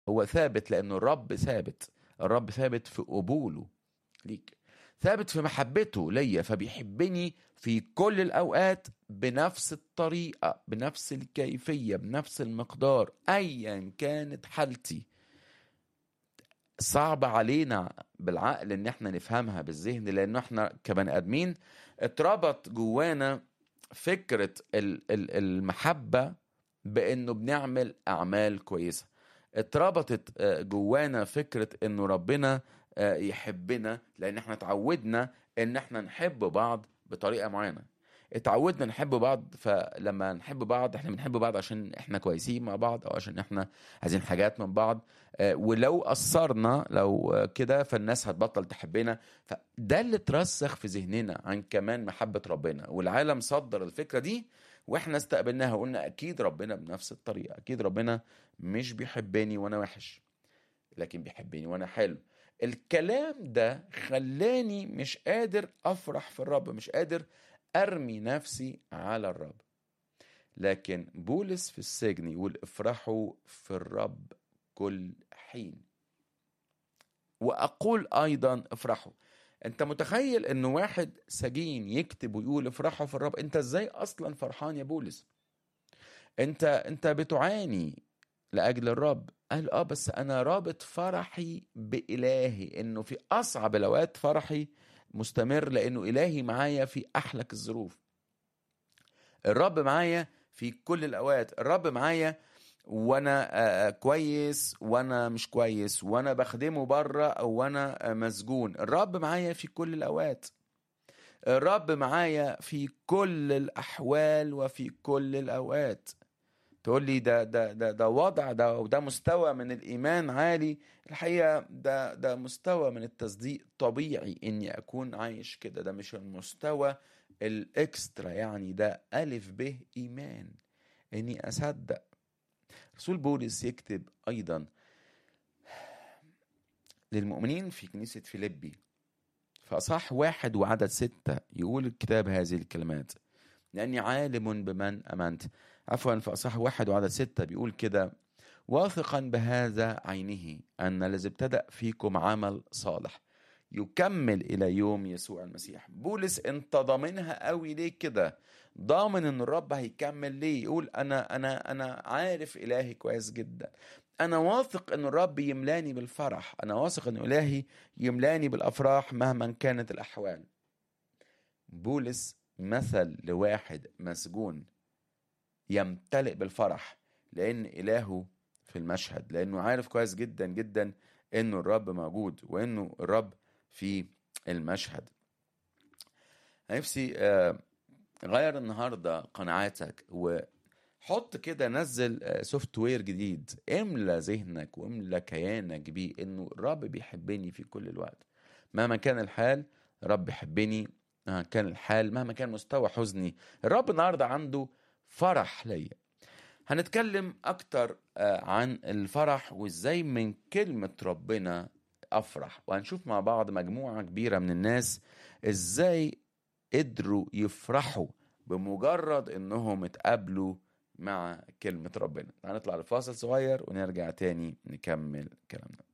هو ثابت لانه الرب ثابت الرب ثابت في قبوله ليك ثابت في محبته ليا فبيحبني في كل الاوقات بنفس الطريقه بنفس الكيفيه بنفس المقدار ايا كانت حالتي صعب علينا بالعقل ان احنا نفهمها بالذهن لانه احنا كبني ادمين اتربط جوانا فكره ال- ال- المحبه بانه بنعمل اعمال كويسه اتربطت آه، جوانا فكره انه ربنا آه، يحبنا لان احنا اتعودنا ان احنا نحب بعض بطريقه معينه اتعودنا نحب بعض فلما نحب بعض احنا بنحب بعض عشان احنا كويسين مع بعض او عشان احنا عايزين حاجات من بعض آه، ولو قصرنا لو آه، كده فالناس هتبطل تحبنا فده اللي اترسخ في ذهننا عن كمان محبة ربنا والعالم صدر الفكرة دي واحنا استقبلناها وقلنا اكيد ربنا بنفس الطريقة اكيد ربنا مش بيحبني وانا وحش لكن بيحبني وانا حلو الكلام ده خلاني مش قادر افرح في الرب مش قادر ارمي نفسي على الرب لكن بولس في السجن يقول افرحوا في الرب كل حين واقول ايضا افرحوا انت متخيل ان واحد سجين يكتب ويقول افرحوا في الرب انت ازاي اصلا فرحان يا بولس انت انت بتعاني لاجل الرب قال اه بس انا رابط فرحي بالهي انه في اصعب الاوقات فرحي مستمر لانه الهي معايا في احلك الظروف الرب معايا في كل الاوقات الرب معايا وانا آه، آه، كويس وانا مش كويس وانا بخدمه بره او وانا آه، مسجون الرب معايا في كل الاوقات الرب معايا في كل الاحوال وفي كل الاوقات تقول لي ده ده ده ده وضع ده وده مستوى من الايمان عالي الحقيقه ده ده مستوى من التصديق طبيعي اني اكون عايش كده ده مش المستوى الاكسترا يعني ده الف ب ايمان اني اصدق رسول بولس يكتب ايضا للمؤمنين في كنيسه فيليبي فأصح واحد وعدد ستة يقول الكتاب هذه الكلمات لأني عالم بمن أمنت عفوا في أصح واحد وعدد ستة بيقول كده واثقا بهذا عينه أن الذي ابتدأ فيكم عمل صالح يكمل إلى يوم يسوع المسيح بولس انت ضامنها قوي ليه كده ضامن ان الرب هيكمل ليه يقول انا انا انا عارف الهي كويس جدا انا واثق ان الرب يملاني بالفرح انا واثق ان الهي يملاني بالافراح مهما كانت الاحوال بولس مثل لواحد مسجون يمتلئ بالفرح لان الهه في المشهد لانه عارف كويس جدا جدا انه الرب موجود وانه الرب في المشهد نفسي آه، غير النهارده قناعاتك وحط كده نزل سوفت وير جديد املى ذهنك واملى كيانك بيه انه الرب بيحبني في كل الوقت مهما كان الحال الرب بيحبني مهما كان الحال مهما كان مستوى حزني الرب النهارده عنده فرح ليا هنتكلم اكتر آه، عن الفرح وازاي من كلمة ربنا افرح وهنشوف مع بعض مجموعة كبيرة من الناس ازاي قدروا يفرحوا بمجرد انهم اتقابلوا مع كلمة ربنا هنطلع لفاصل صغير ونرجع تاني نكمل كلامنا